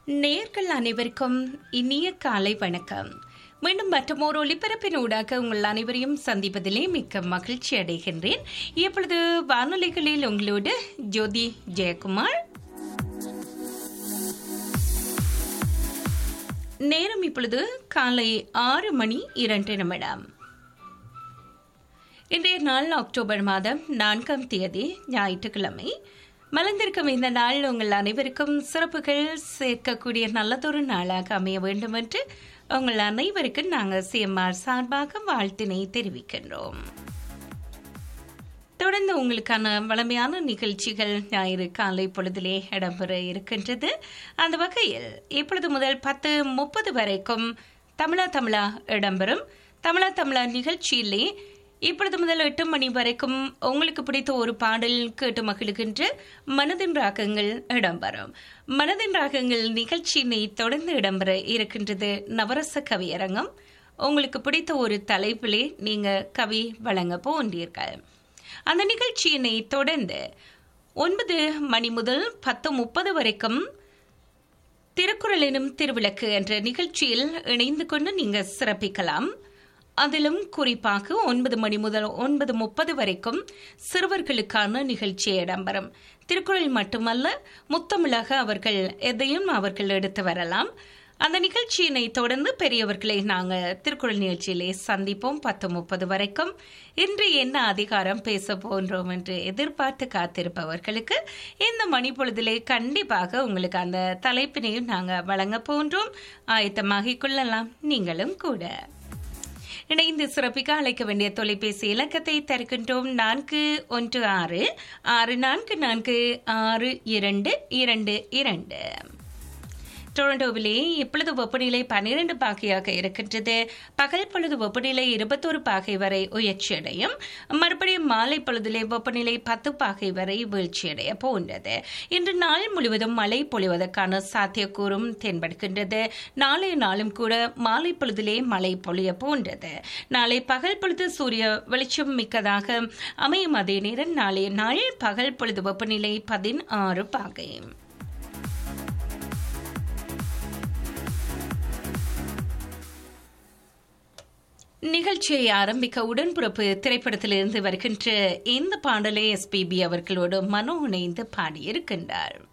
நேர்கள் அனைவருக்கும் இனிய காலை வணக்கம் மீண்டும் மற்றொரு ஒளிபரப்பின் ஊடாக உங்கள் அனைவரையும் சந்திப்பதிலே மிக்க மகிழ்ச்சி அடைகின்றேன் இப்பொழுது வானொலிகளில் உங்களோடு ஜோதி ஜெயக்குமார் நேரம் இப்பொழுது காலை ஆறு மணி இரண்டு நிமிடம் இன்றைய நாள் அக்டோபர் மாதம் நான்காம் தேதி ஞாயிற்றுக்கிழமை மலர்ந்திருக்கும் இந்த நாள் உங்கள் அனைவருக்கும் சிறப்புகள் சேர்க்கக்கூடிய நல்லதொரு நாளாக அமைய வேண்டும் என்று உங்கள் அனைவருக்கும் நாங்கள் சிஎம்ஆர் சார்பாக வாழ்த்தினை தெரிவிக்கின்றோம் தொடர்ந்து உங்களுக்கான வளமையான நிகழ்ச்சிகள் ஞாயிறு காலை பொழுதிலே இடம்பெற இருக்கின்றது அந்த வகையில் இப்பொழுது முதல் பத்து முப்பது வரைக்கும் தமிழா தமிழா இடம்பெறும் தமிழா தமிழா நிகழ்ச்சியிலே இப்பொழுது முதல் எட்டு மணி வரைக்கும் உங்களுக்கு பிடித்த ஒரு பாடல் கேட்டு மகிழ்கின்ற மனதின் ராகங்கள் இடம்பெறும் மனதின் ராகங்கள் நிகழ்ச்சியினை தொடர்ந்து இடம்பெற இருக்கின்றது நவரச கவியரங்கம் உங்களுக்கு பிடித்த ஒரு தலைப்பிலே நீங்க கவி வழங்க போன்றீர்கள் அந்த நிகழ்ச்சியினை தொடர்ந்து ஒன்பது மணி முதல் பத்து முப்பது வரைக்கும் திருக்குறள் எனும் திருவிளக்கு என்ற நிகழ்ச்சியில் இணைந்து கொண்டு நீங்க சிறப்பிக்கலாம் அதிலும் குறிப்பாக ஒன்பது மணி முதல் ஒன்பது முப்பது வரைக்கும் சிறுவர்களுக்கான நிகழ்ச்சி இடம்பெறும் திருக்குறள் மட்டுமல்ல முத்தமிழக அவர்கள் எதையும் அவர்கள் எடுத்து வரலாம் அந்த நிகழ்ச்சியினை தொடர்ந்து பெரியவர்களை நாங்கள் திருக்குறள் நிகழ்ச்சியிலே சந்திப்போம் பத்து முப்பது வரைக்கும் இன்று என்ன அதிகாரம் பேச போன்றோம் என்று எதிர்பார்த்து காத்திருப்பவர்களுக்கு இந்த மணி பொழுதிலே கண்டிப்பாக உங்களுக்கு அந்த தலைப்பினையும் நாங்கள் வழங்க போன்றோம் ஆயத்தமாகிக் கொள்ளலாம் நீங்களும் கூட இணைந்து சிறப்பிக்க அழைக்க வேண்டிய தொலைபேசி இலக்கத்தை தருகின்றோம் நான்கு ஒன்று ஆறு ஆறு நான்கு நான்கு ஆறு இரண்டு இரண்டு இரண்டு டொரண்டோவிலே இப்பொழுது வெப்பநிலை பன்னிரண்டு பாகையாக இருக்கின்றது பகல் பொழுது வெப்பநிலை இருபத்தோரு பாகை வரை உயர்ச்சியடையும் மறுபடியும் மாலை பொழுதிலே வெப்பநிலை பத்து பாகை வரை வீழ்ச்சியடைய போன்றது இன்று நாள் முழுவதும் மழை பொழிவதற்கான சாத்தியக்கூறும் தென்படுகின்றது நாளைய நாளும் கூட மாலை பொழுதிலே மழை பொழிய போன்றது நாளை பகல் பொழுது சூரிய வெளிச்சம் மிக்கதாக அமையும் அதே நேரம் நாளைய நாள் பகல் பொழுது வெப்பநிலை பதினாறு பாகை நிகழ்ச்சியை ஆரம்பிக்க உடன்பிறப்பு திரைப்படத்திலிருந்து வருகின்ற இந்த பாடலை எஸ்பிபி அவர்களோடு மனோ இணைந்து பாடியிருக்கின்றார்